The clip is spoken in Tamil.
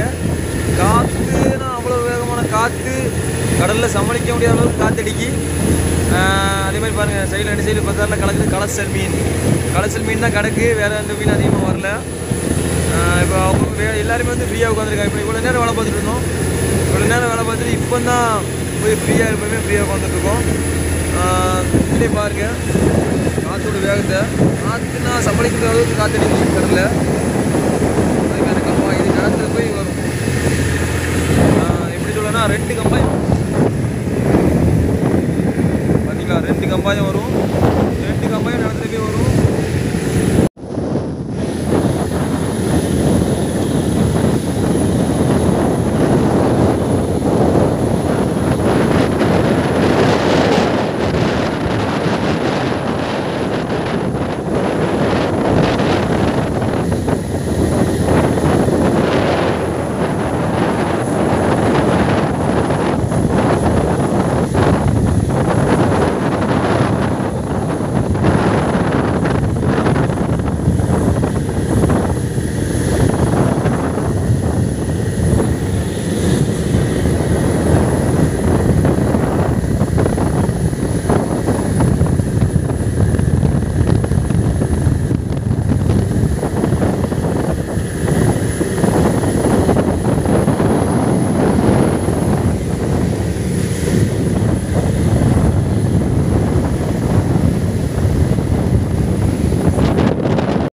பாருங்கள் காற்றுனா அவ்வளோ வேகமான காற்று கடலில் சமாளிக்க முடியாத அளவுக்கு காற்றடிக்கி ஆஹ் அதே மாதிரி பாருங்கள் சைடில் ரெண்டு சைடு பார்த்தால கலக்குது கலசல் மீன் கலசல் மீன் தான் கிடக்கு வேறு எந்த மீன் அதிகமாக வரல ஆஹ் இப்போ அவங்க வே எல்லாருமே வந்து ஃப்ரீயாக உட்காந்துருக்காங்க இப்போ இவ்வளோ நேரம் வேலை பார்த்துட்டு இருந்தோம் இவ்வளோ நேரம் வேலை பார்த்துட்டு இப்போ தான் போய் ஃப்ரீயாக எப்பவுமே ஃப்ரீயாக உட்காந்துட்ருக்கோம் இப்படி பாருங்க காற்றோட வேகத்தை காற்றுனா சமாளிக்கிற அளவுக்கு காற்றடிக்கு கடலில் அதுக்கான கம்பாய் இது நிலத்துல போய் வரும் ஆஹ் எப்படி சொல்லனா ரெண்டு கம்பாயம் பார்த்தீங்களா ரெண்டு கம்பாயம் வரும்